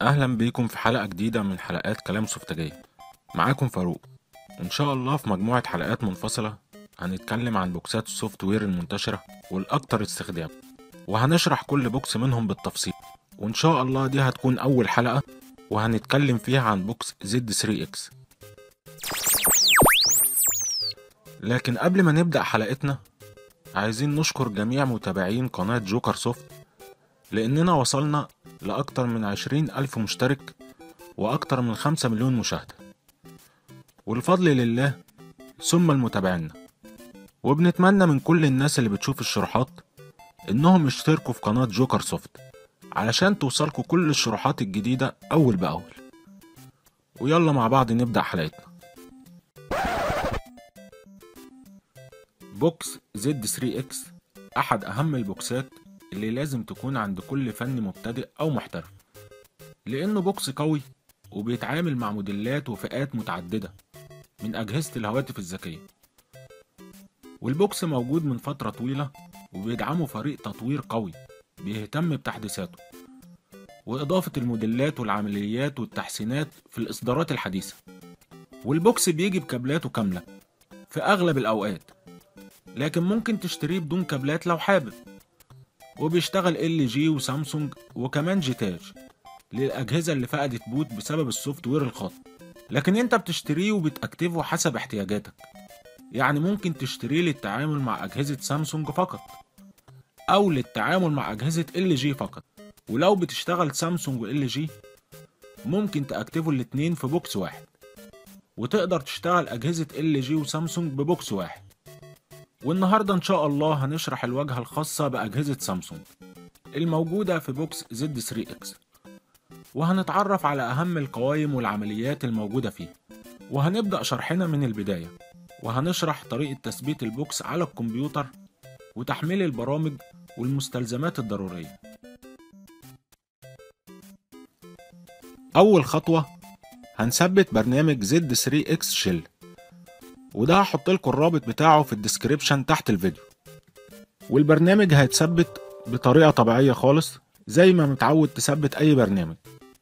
أهلا بيكم في حلقة جديدة من حلقات كلام سفتجية معاكم فاروق إن شاء الله في مجموعة حلقات منفصلة هنتكلم عن بوكسات السوفت وير المنتشرة والأكثر استخدام وهنشرح كل بوكس منهم بالتفصيل وإن شاء الله دي هتكون أول حلقة وهنتكلم فيها عن بوكس زد 3 x لكن قبل ما نبدأ حلقتنا عايزين نشكر جميع متابعين قناة جوكر سوفت لأننا وصلنا لأكتر من عشرين ألف مشترك وأكتر من خمسة مليون مشاهدة والفضل لله ثم المتابعين وبنتمنى من كل الناس اللي بتشوف الشروحات إنهم يشتركوا في قناة جوكر سوفت علشان توصلكوا كل الشروحات الجديدة أول بأول ويلا مع بعض نبدأ حلقتنا بوكس زد 3 اكس أحد أهم البوكسات اللي لازم تكون عند كل فني مبتدئ أو محترف لأنه بوكس قوي وبيتعامل مع موديلات وفئات متعددة من أجهزة الهواتف الذكية والبوكس موجود من فترة طويلة وبيدعمه فريق تطوير قوي بيهتم بتحديثاته وإضافة الموديلات والعمليات والتحسينات في الإصدارات الحديثة والبوكس بيجي بكابلاته كاملة في أغلب الأوقات لكن ممكن تشتريه بدون كابلات لو حابب وبيشتغل ال جي وسامسونج وكمان جيتاج للأجهزة اللي فقدت بوت بسبب السوفت وير الخاطئ لكن انت بتشتريه وبتأكتفه حسب احتياجاتك يعني ممكن تشتريه للتعامل مع أجهزة سامسونج فقط أو للتعامل مع أجهزة ال جي فقط ولو بتشتغل سامسونج وال جي ممكن تأكتفه الاتنين في بوكس واحد وتقدر تشتغل أجهزة ال جي وسامسونج ببوكس واحد والنهاردة إن شاء الله هنشرح الواجهة الخاصة بأجهزة سامسونج الموجودة في بوكس زد 3 اكس وهنتعرف على أهم القوائم والعمليات الموجودة فيه وهنبدأ شرحنا من البداية وهنشرح طريقة تثبيت البوكس على الكمبيوتر وتحميل البرامج والمستلزمات الضرورية أول خطوة هنثبت برنامج زد 3 اكس شيل وده هحط لكم الرابط بتاعه في الديسكريبشن تحت الفيديو والبرنامج هيتثبت بطريقة طبيعية خالص زي ما متعود تثبت أي برنامج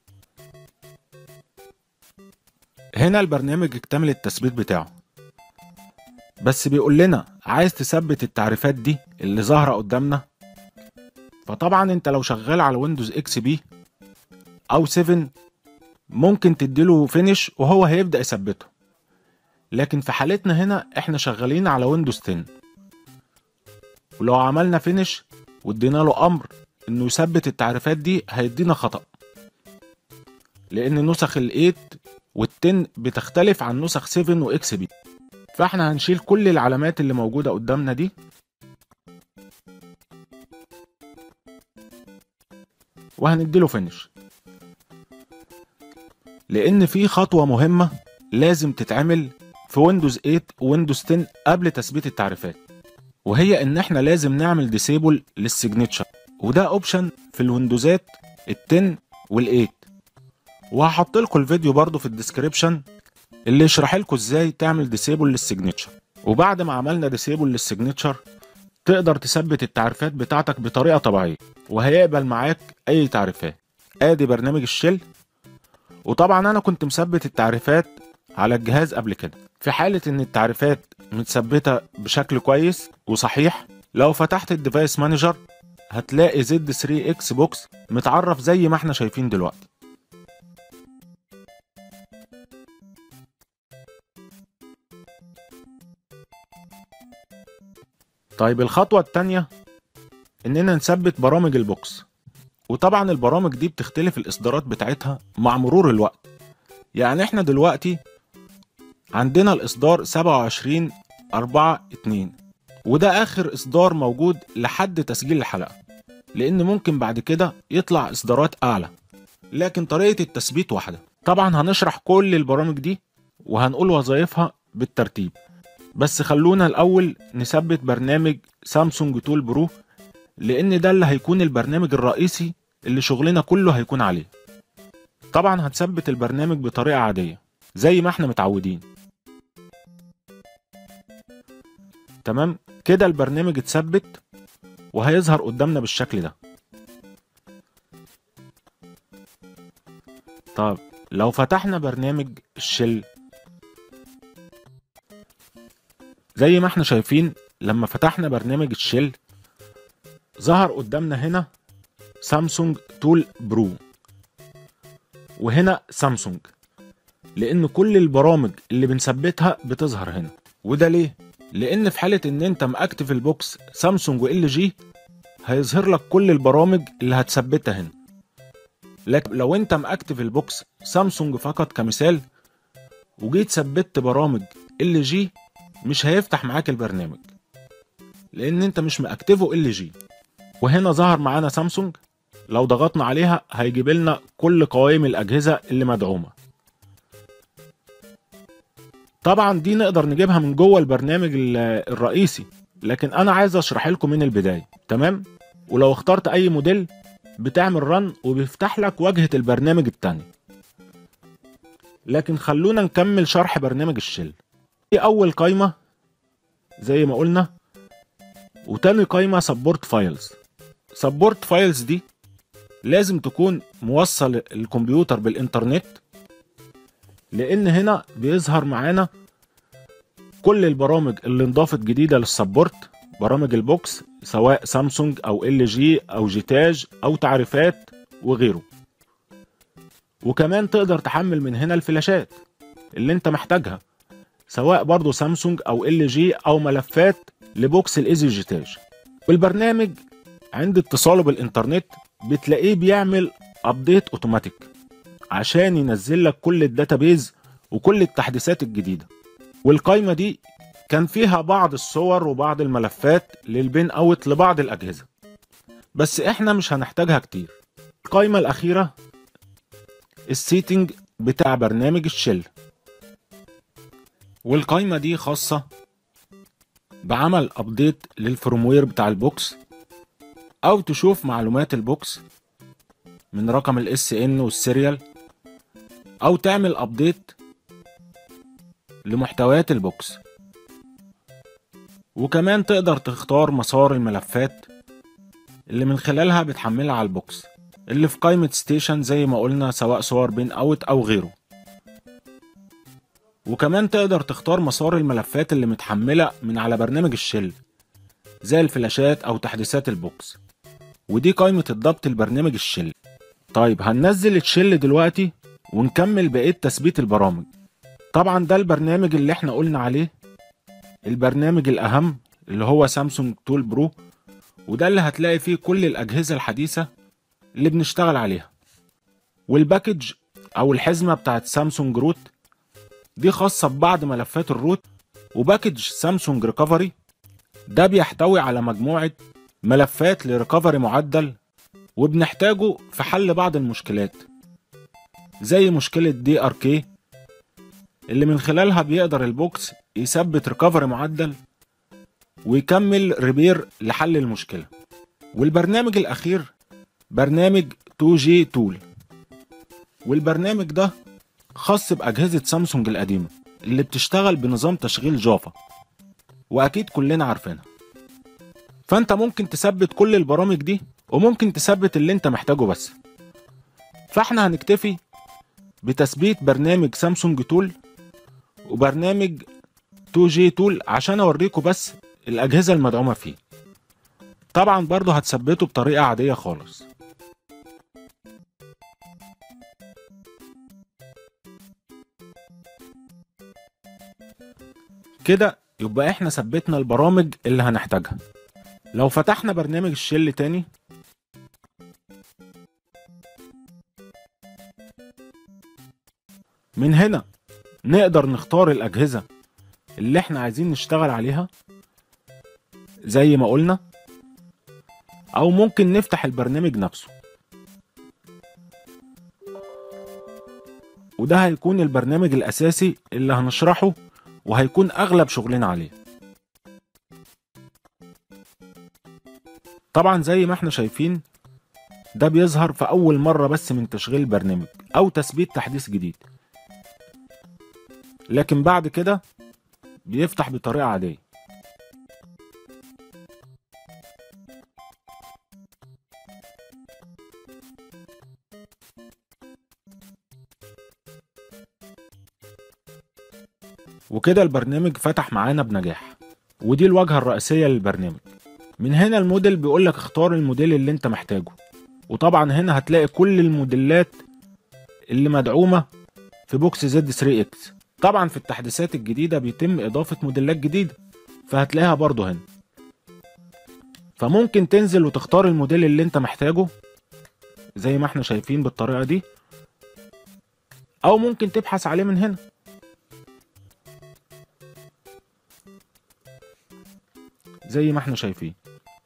هنا البرنامج اكتمل التثبيت بتاعه بس بيقول لنا عايز تثبت التعريفات دي اللي ظاهرة قدامنا فطبعا انت لو شغال على ويندوز اكس بي او 7 ممكن تديله فينش وهو هيبدأ يثبته لكن في حالتنا هنا احنا شغالين على ويندوز 10 ولو عملنا فينش وادينا له امر انه يثبت التعريفات دي هيدينا خطأ لان نسخ ال8 وال10 بتختلف عن نسخ 7 واكس بي فاحنا هنشيل كل العلامات اللي موجودة قدامنا دي وهنديله فينش لان في خطوة مهمة لازم تتعمل في ويندوز 8 وويندوز 10 قبل تثبيت التعريفات وهي ان احنا لازم نعمل ديسيبل للسيجنتشر وده اوبشن في الويندوزات ال10 وال8 وهحط لكم الفيديو برضو في الديسكريبشن اللي يشرح لكم ازاي تعمل ديسيبل للسيجنتشر وبعد ما عملنا ديسيبل للسيجنتشر تقدر تثبت التعريفات بتاعتك بطريقه طبيعيه وهيقبل معاك اي تعريفات ادي برنامج الشيل وطبعا انا كنت مثبت التعريفات على الجهاز قبل كده في حالة ان التعريفات متثبتة بشكل كويس وصحيح لو فتحت الديفايس مانجر هتلاقي زد 3 اكس بوكس متعرف زي ما احنا شايفين دلوقتي طيب الخطوة التانية اننا نثبت برامج البوكس وطبعا البرامج دي بتختلف الاصدارات بتاعتها مع مرور الوقت يعني احنا دلوقتي عندنا الإصدار 27 4 2 وده آخر إصدار موجود لحد تسجيل الحلقة لأن ممكن بعد كده يطلع إصدارات أعلى لكن طريقة التثبيت واحدة طبعا هنشرح كل البرامج دي وهنقول وظائفها بالترتيب بس خلونا الأول نثبت برنامج سامسونج تول برو لأن ده اللي هيكون البرنامج الرئيسي اللي شغلنا كله هيكون عليه طبعا هتثبت البرنامج بطريقة عادية زي ما احنا متعودين تمام كده البرنامج اتثبت وهيظهر قدامنا بالشكل ده طب لو فتحنا برنامج الشل زي ما احنا شايفين لما فتحنا برنامج الشل ظهر قدامنا هنا سامسونج تول برو وهنا سامسونج لان كل البرامج اللي بنثبتها بتظهر هنا وده ليه لان في حاله ان انت ماكتف البوكس سامسونج وال جي هيظهر لك كل البرامج اللي هتثبتها هنا لكن لو انت ماكتف البوكس سامسونج فقط كمثال وجيت ثبت برامج ال جي مش هيفتح معاك البرنامج لان انت مش ماكتفه ال جي وهنا ظهر معانا سامسونج لو ضغطنا عليها هيجيب لنا كل قوائم الاجهزه اللي مدعومه طبعا دي نقدر نجيبها من جوه البرنامج الرئيسي لكن انا عايز اشرح لكم من البدايه تمام ولو اخترت اي موديل بتعمل رن وبيفتح لك واجهه البرنامج التاني لكن خلونا نكمل شرح برنامج الشل دي اول قايمه زي ما قلنا وتاني قايمه سبورت فايلز سبورت فايلز دي لازم تكون موصل الكمبيوتر بالانترنت لان هنا بيظهر معانا كل البرامج اللي انضافت جديده للسبورت برامج البوكس سواء سامسونج او ال جي او جيتاج او تعريفات وغيره وكمان تقدر تحمل من هنا الفلاشات اللي انت محتاجها سواء برضو سامسونج او ال جي او ملفات لبوكس الايزي جيتاج والبرنامج عند اتصاله بالانترنت بتلاقيه بيعمل ابديت اوتوماتيك عشان ينزل لك كل الداتابيز وكل التحديثات الجديده والقايمه دي كان فيها بعض الصور وبعض الملفات للبين اوت لبعض الاجهزه بس احنا مش هنحتاجها كتير القايمه الاخيره السيتنج بتاع برنامج الشل والقايمه دي خاصه بعمل ابديت للفريموير بتاع البوكس او تشوف معلومات البوكس من رقم الاس ان والسيريال او تعمل ابديت لمحتويات البوكس وكمان تقدر تختار مسار الملفات اللي من خلالها بتحملها على البوكس اللي في قائمة ستيشن زي ما قلنا سواء صور بين اوت او غيره وكمان تقدر تختار مسار الملفات اللي متحملة من على برنامج الشل زي الفلاشات او تحديثات البوكس ودي قائمة الضبط البرنامج الشل طيب هننزل الشل دلوقتي ونكمل بقية تثبيت البرامج طبعا ده البرنامج اللي احنا قلنا عليه البرنامج الأهم اللي هو سامسونج تول برو وده اللي هتلاقي فيه كل الأجهزة الحديثة اللي بنشتغل عليها والباكج أو الحزمة بتاعت سامسونج روت دي خاصة ببعض ملفات الروت وباكج سامسونج ريكفري ده بيحتوي على مجموعة ملفات لريكفري معدل وبنحتاجه في حل بعض المشكلات زي مشكلة دي ار كي اللي من خلالها بيقدر البوكس يثبت ريكفري معدل ويكمل ريبير لحل المشكلة والبرنامج الأخير برنامج 2G تول والبرنامج ده خاص بأجهزة سامسونج القديمة اللي بتشتغل بنظام تشغيل جافا وأكيد كلنا عارفينها فأنت ممكن تثبت كل البرامج دي وممكن تثبت اللي انت محتاجه بس فاحنا هنكتفي بتثبيت برنامج سامسونج تول وبرنامج 2G تول عشان اوريكم بس الاجهزه المدعومه فيه طبعا برضو هتثبته بطريقه عاديه خالص كده يبقى احنا ثبتنا البرامج اللي هنحتاجها لو فتحنا برنامج الشل تاني من هنا نقدر نختار الأجهزة اللي احنا عايزين نشتغل عليها زي ما قلنا أو ممكن نفتح البرنامج نفسه وده هيكون البرنامج الأساسي اللي هنشرحه وهيكون أغلب شغلنا عليه طبعا زي ما احنا شايفين ده بيظهر في أول مرة بس من تشغيل البرنامج أو تثبيت تحديث جديد لكن بعد كده بيفتح بطريقة عادية وكده البرنامج فتح معانا بنجاح ودي الواجهة الرئيسية للبرنامج من هنا الموديل بيقولك اختار الموديل اللي انت محتاجه وطبعا هنا هتلاقي كل الموديلات اللي مدعومة في بوكس زد 3 اكس طبعا في التحديثات الجديدة بيتم اضافة موديلات جديدة فهتلاقيها برضه هنا فممكن تنزل وتختار الموديل اللي انت محتاجه زي ما احنا شايفين بالطريقة دي او ممكن تبحث عليه من هنا زي ما احنا شايفين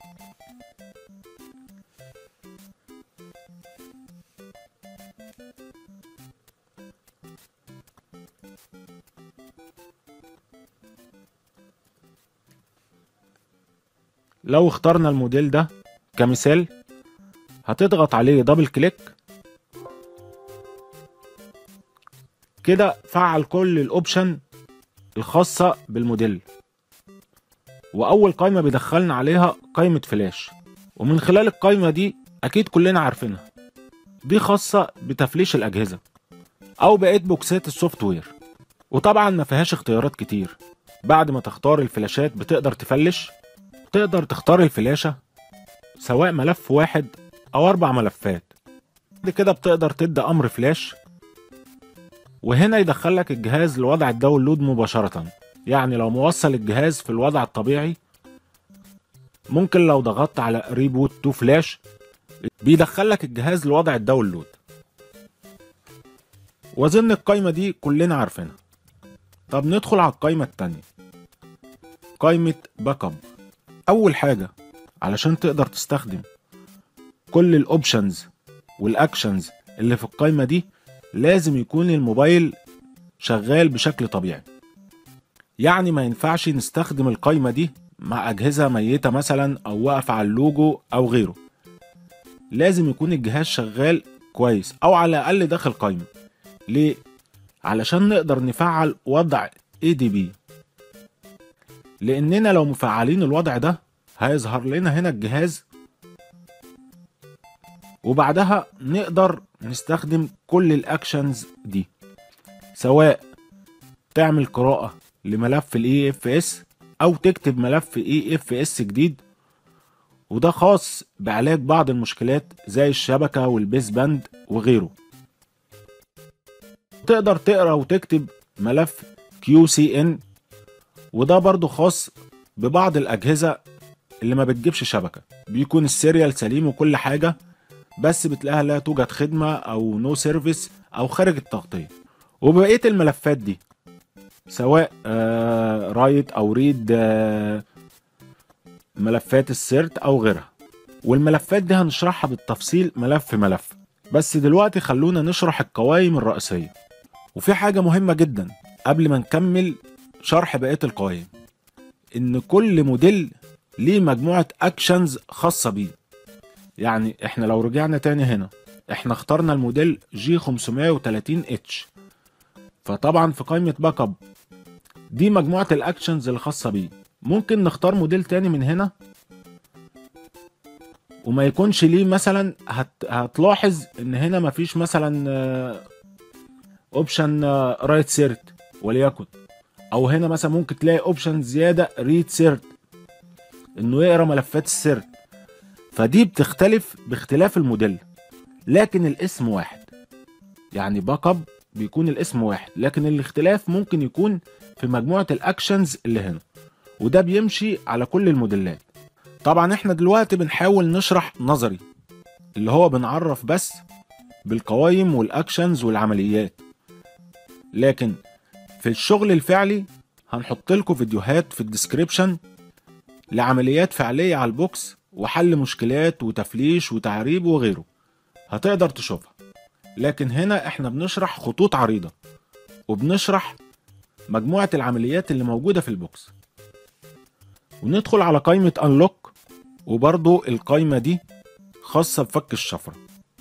لو اخترنا الموديل ده كمثال هتضغط عليه دبل كليك كده فعل كل الاوبشن الخاصة بالموديل واول قائمة بيدخلنا عليها قائمة فلاش ومن خلال القائمة دي اكيد كلنا عارفينها دي خاصة بتفليش الاجهزة او بقية بوكسات السوفت وير وطبعا ما فيهاش اختيارات كتير بعد ما تختار الفلاشات بتقدر تفلش تقدر تختار الفلاشة سواء ملف واحد أو أربع ملفات بعد كده بتقدر تدي أمر فلاش وهنا يدخلك الجهاز لوضع الداونلود مباشرة يعني لو موصل الجهاز في الوضع الطبيعي ممكن لو ضغطت على ريبوت تو فلاش بيدخلك الجهاز لوضع الداونلود وأظن القايمة دي كلنا عارفينها طب ندخل على القايمة التانية قايمة باك اب اول حاجه علشان تقدر تستخدم كل الاوبشنز والاكشنز اللي في القائمه دي لازم يكون الموبايل شغال بشكل طبيعي يعني ما ينفعش نستخدم القائمه دي مع اجهزه ميته مثلا او واقف على اللوجو او غيره لازم يكون الجهاز شغال كويس او على الاقل داخل قائمه ليه علشان نقدر نفعل وضع ADB لاننا لو مفعلين الوضع ده هيظهر لنا هنا الجهاز وبعدها نقدر نستخدم كل الاكشنز دي سواء تعمل قراءة لملف الاي اف اس او تكتب ملف اي اف اس جديد وده خاص بعلاج بعض المشكلات زي الشبكة والبيس باند وغيره تقدر تقرا وتكتب ملف كيو سي ان وده برضو خاص ببعض الأجهزة اللي ما بتجيبش شبكة بيكون السيريال سليم وكل حاجة بس بتلاقيها لا توجد خدمة أو نو سيرفيس أو خارج التغطية وبقية الملفات دي سواء آه رايت أو ريد آه ملفات السيرت أو غيرها والملفات دي هنشرحها بالتفصيل ملف ملف بس دلوقتي خلونا نشرح القوائم الرئيسية وفي حاجة مهمة جدا قبل ما نكمل شرح بقية القوائم إن كل موديل ليه مجموعة أكشنز خاصة بيه يعني إحنا لو رجعنا تاني هنا إحنا اخترنا الموديل جي 530 اتش فطبعا في قائمة باك اب دي مجموعة الأكشنز الخاصة بيه ممكن نختار موديل تاني من هنا وما يكونش ليه مثلا هت... هتلاحظ ان هنا مفيش مثلا اوبشن رايت سيرت وليكن او هنا مثلا ممكن تلاقي اوبشن زياده ريد سيرت انه يقرا ملفات السيرت فدي بتختلف باختلاف الموديل لكن الاسم واحد يعني باك اب بيكون الاسم واحد لكن الاختلاف ممكن يكون في مجموعه الاكشنز اللي هنا وده بيمشي على كل الموديلات طبعا احنا دلوقتي بنحاول نشرح نظري اللي هو بنعرف بس بالقوائم والاكشنز والعمليات لكن في الشغل الفعلي هنحط لكم فيديوهات في الديسكريبشن لعمليات فعلية على البوكس وحل مشكلات وتفليش وتعريب وغيره هتقدر تشوفها لكن هنا احنا بنشرح خطوط عريضة وبنشرح مجموعة العمليات اللي موجودة في البوكس وندخل على قائمة انلوك وبرضو القائمة دي خاصة بفك الشفرة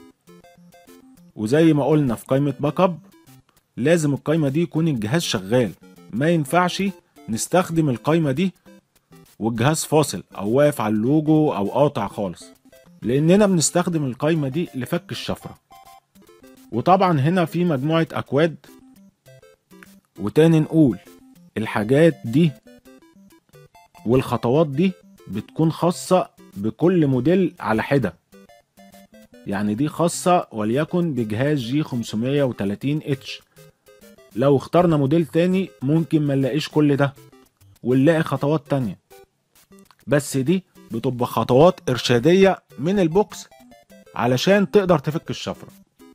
وزي ما قلنا في قائمة باك اب لازم القائمة دي يكون الجهاز شغال ما ينفعش نستخدم القائمة دي والجهاز فاصل او واقف على اللوجو او قاطع خالص لاننا بنستخدم القائمة دي لفك الشفرة وطبعا هنا في مجموعة اكواد وتاني نقول الحاجات دي والخطوات دي بتكون خاصة بكل موديل على حدة يعني دي خاصة وليكن بجهاز جي 530 اتش لو اخترنا موديل تاني ممكن ما نلاقيش كل ده ونلاقي خطوات تانية بس دي بتبقى خطوات إرشادية من البوكس علشان تقدر تفك الشفرة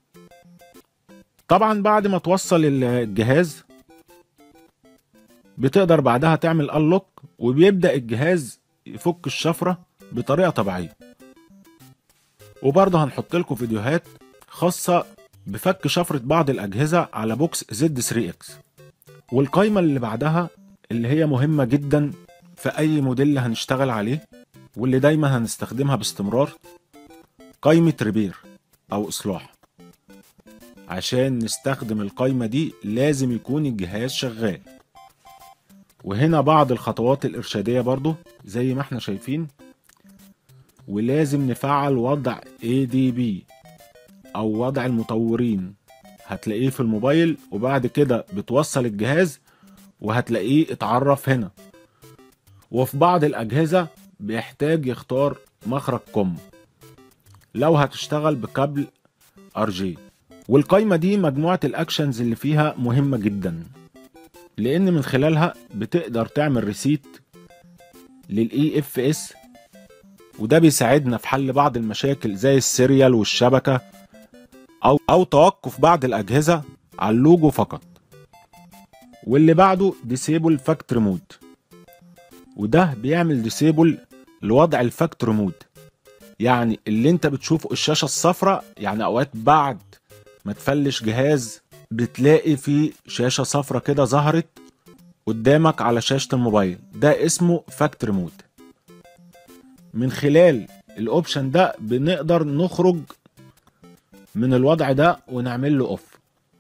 طبعا بعد ما توصل الجهاز بتقدر بعدها تعمل انلوك وبيبدأ الجهاز يفك الشفرة بطريقة طبيعية وبرضه هنحط لكم فيديوهات خاصة بفك شفرة بعض الأجهزة على بوكس زد 3 اكس والقايمة اللي بعدها اللي هي مهمة جدا في أي موديل هنشتغل عليه واللي دايما هنستخدمها باستمرار قايمة ريبير أو إصلاح عشان نستخدم القايمة دي لازم يكون الجهاز شغال وهنا بعض الخطوات الإرشادية برضو زي ما احنا شايفين ولازم نفعل وضع ADB أو وضع المطورين هتلاقيه في الموبايل وبعد كده بتوصل الجهاز وهتلاقيه اتعرف هنا وفي بعض الأجهزة بيحتاج يختار مخرج كوم لو هتشتغل بكابل ار جي والقايمة دي مجموعة الأكشنز اللي فيها مهمة جدا لأن من خلالها بتقدر تعمل ريسيت للإي اف اس وده بيساعدنا في حل بعض المشاكل زي السيريال والشبكة أو أو توقف بعض الأجهزة على اللوجو فقط واللي بعده ديسيبل فاكتور مود وده بيعمل ديسيبل لوضع الفاكتور مود يعني اللي انت بتشوفه الشاشة الصفراء يعني اوقات بعد ما تفلش جهاز بتلاقي في شاشة صفراء كده ظهرت قدامك على شاشة الموبايل ده اسمه فاكتور مود من خلال الاوبشن ده بنقدر نخرج من الوضع ده ونعمل له اوف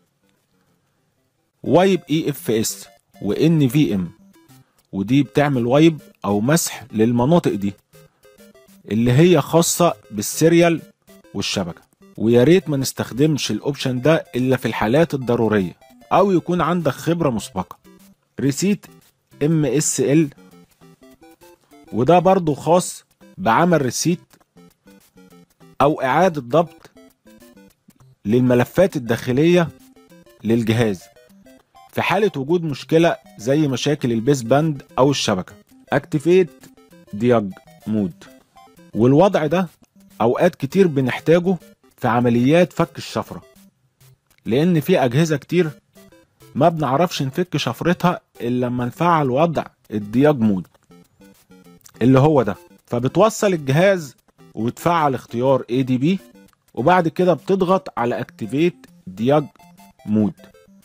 وايب اي اف اس وان في ام ودي بتعمل وايب او مسح للمناطق دي اللي هي خاصة بالسيريال والشبكة ويا ريت ما نستخدمش الاوبشن ده الا في الحالات الضرورية او يكون عندك خبرة مسبقة ريسيت ام اس ال وده برضو خاص بعمل ريسيت او اعادة ضبط للملفات الداخلية للجهاز في حالة وجود مشكلة زي مشاكل البيس باند أو الشبكة اكتيفيت دياج مود والوضع ده أوقات كتير بنحتاجه في عمليات فك الشفرة لأن في أجهزة كتير ما بنعرفش نفك شفرتها إلا لما نفعل وضع الدياج مود اللي هو ده فبتوصل الجهاز وتفعل اختيار ADB وبعد كده بتضغط على اكتيفيت دياج مود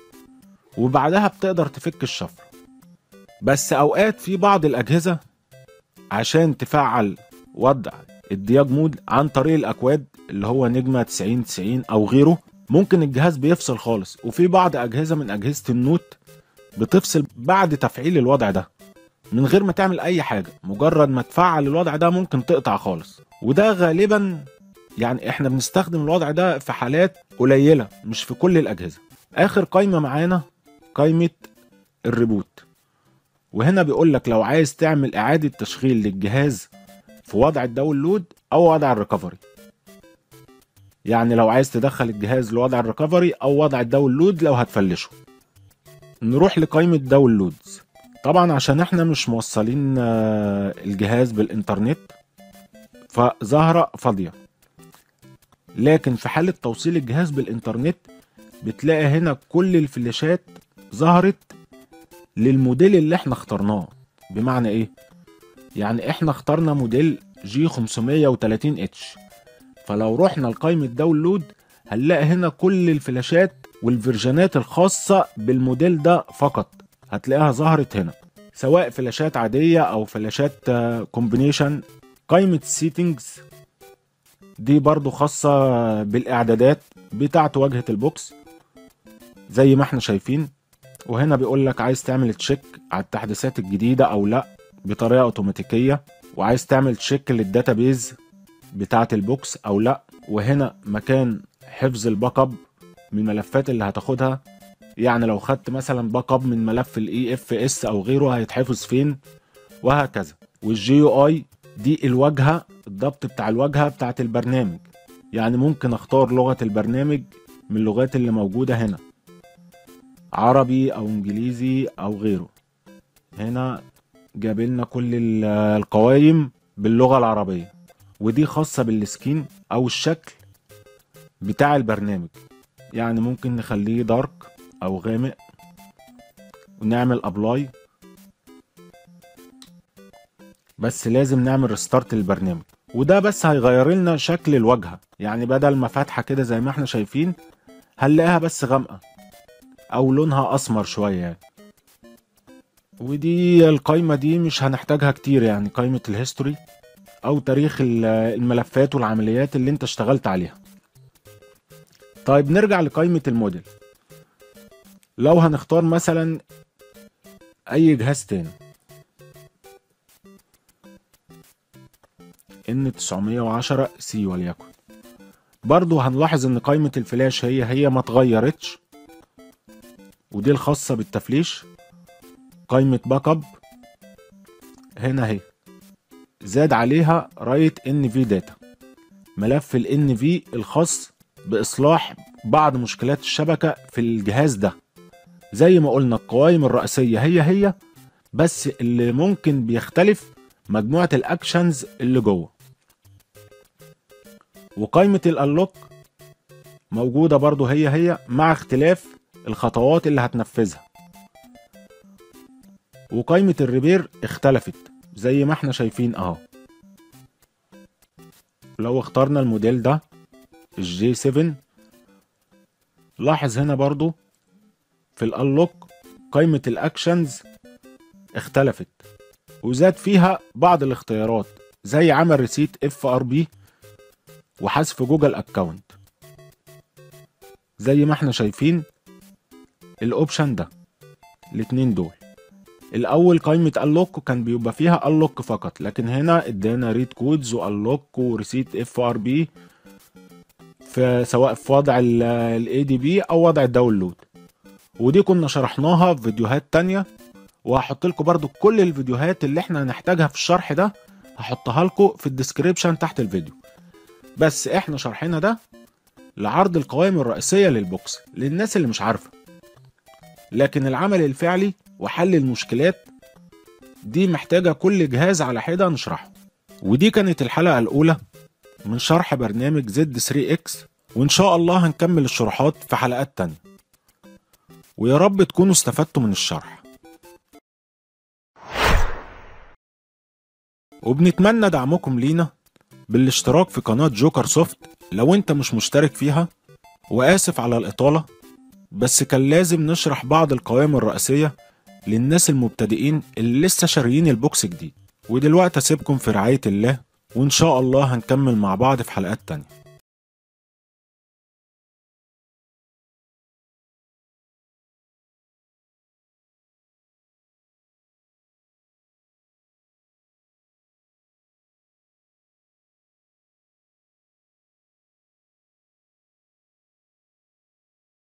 وبعدها بتقدر تفك الشفرة بس اوقات في بعض الاجهزة عشان تفعل وضع الدياج مود عن طريق الاكواد اللي هو نجمة 90 90 او غيره ممكن الجهاز بيفصل خالص وفي بعض اجهزة من اجهزة النوت بتفصل بعد تفعيل الوضع ده من غير ما تعمل اي حاجة مجرد ما تفعل الوضع ده ممكن تقطع خالص وده غالبا يعني احنا بنستخدم الوضع ده في حالات قليلة مش في كل الاجهزة اخر قايمة معانا قائمة الريبوت وهنا بيقول لك لو عايز تعمل إعادة تشغيل للجهاز في وضع الداونلود أو وضع الريكفري يعني لو عايز تدخل الجهاز لوضع الريكفري أو وضع الداونلود لو هتفلشه نروح لقائمة داونلودز طبعا عشان احنا مش موصلين الجهاز بالإنترنت فظاهرة فاضية لكن في حالة توصيل الجهاز بالإنترنت بتلاقي هنا كل الفلاشات ظهرت للموديل اللي احنا اخترناه بمعنى ايه يعني احنا اخترنا موديل جي 530 اتش فلو رحنا لقائمة داونلود هنلاقي هنا كل الفلاشات والفيرجنات الخاصة بالموديل ده فقط هتلاقيها ظهرت هنا سواء فلاشات عادية او فلاشات كومبينيشن قائمة سيتنجز دي برضو خاصة بالاعدادات بتاعة واجهة البوكس زي ما احنا شايفين وهنا بيقول لك عايز تعمل تشيك على التحديثات الجديدة او لا بطريقة اوتوماتيكية وعايز تعمل تشيك للداتابيز بتاعة البوكس او لا وهنا مكان حفظ الباك اب من الملفات اللي هتاخدها يعني لو خدت مثلا باك اب من ملف الاي اف اس او غيره هيتحفظ فين وهكذا والجي يو اي دي الواجهه الضبط بتاع الواجهه بتاعت البرنامج يعني ممكن اختار لغه البرنامج من اللغات اللي موجوده هنا عربي او انجليزي او غيره هنا جاب لنا كل ال- القوائم باللغه العربيه ودي خاصه بالسكين او الشكل بتاع البرنامج يعني ممكن نخليه دارك او غامق ونعمل ابلاي بس لازم نعمل ريستارت للبرنامج وده بس هيغير لنا شكل الواجهه يعني بدل ما فاتحه كده زي ما احنا شايفين هنلاقيها بس غامقه او لونها اسمر شويه يعني ودي القايمه دي مش هنحتاجها كتير يعني قايمه الهيستوري او تاريخ ال- الملفات والعمليات اللي انت اشتغلت عليها طيب نرجع لقائمه الموديل لو هنختار مثلا اي جهاز تاني ان 910 سي وليكن برضو هنلاحظ ان قائمة الفلاش هي هي ما اتغيرتش ودي الخاصة بالتفليش قائمة باك اب هنا اهي زاد عليها رايت ان في داتا ملف ال ان في الخاص باصلاح بعض مشكلات الشبكة في الجهاز ده زي ما قلنا القوائم الرئيسية هي هي بس اللي ممكن بيختلف مجموعة الاكشنز اللي جوه وقائمة الانلوك موجودة برضو هي هي مع اختلاف الخطوات اللي هتنفذها وقائمة الريبير اختلفت زي ما احنا شايفين اهو لو اخترنا الموديل ده الجي 7 لاحظ هنا برضو في الانلوك قائمة الاكشنز اختلفت وزاد فيها بعض الاختيارات زي عمل ريسيت اف ار بي وحذف جوجل اكونت زي ما احنا شايفين الاوبشن ده الاتنين دول الاول قائمه انلوك كان بيبقى فيها انلوك فقط لكن هنا ادانا ريد كودز وانلوك وريسيت اف ار بي في سواء في وضع الاي دي بي او وضع الداونلود ودي كنا شرحناها في فيديوهات تانية وهحط لكم برضو كل الفيديوهات اللي احنا هنحتاجها في الشرح ده هحطها لكم في الديسكريبشن تحت الفيديو بس احنا شرحنا ده لعرض القوائم الرئيسية للبوكس للناس اللي مش عارفة لكن العمل الفعلي وحل المشكلات دي محتاجة كل جهاز على حدة نشرحه ودي كانت الحلقة الأولى من شرح برنامج زد 3 اكس وإن شاء الله هنكمل الشروحات في حلقات تانية ويا رب تكونوا استفدتوا من الشرح وبنتمنى دعمكم لينا بالاشتراك في قناة جوكر سوفت لو انت مش مشترك فيها وآسف على الإطالة بس كان لازم نشرح بعض القوائم الرئيسية للناس المبتدئين اللي لسه شاريين البوكس جديد ودلوقتي أسيبكم في رعاية الله وإن شاء الله هنكمل مع بعض في حلقات تانية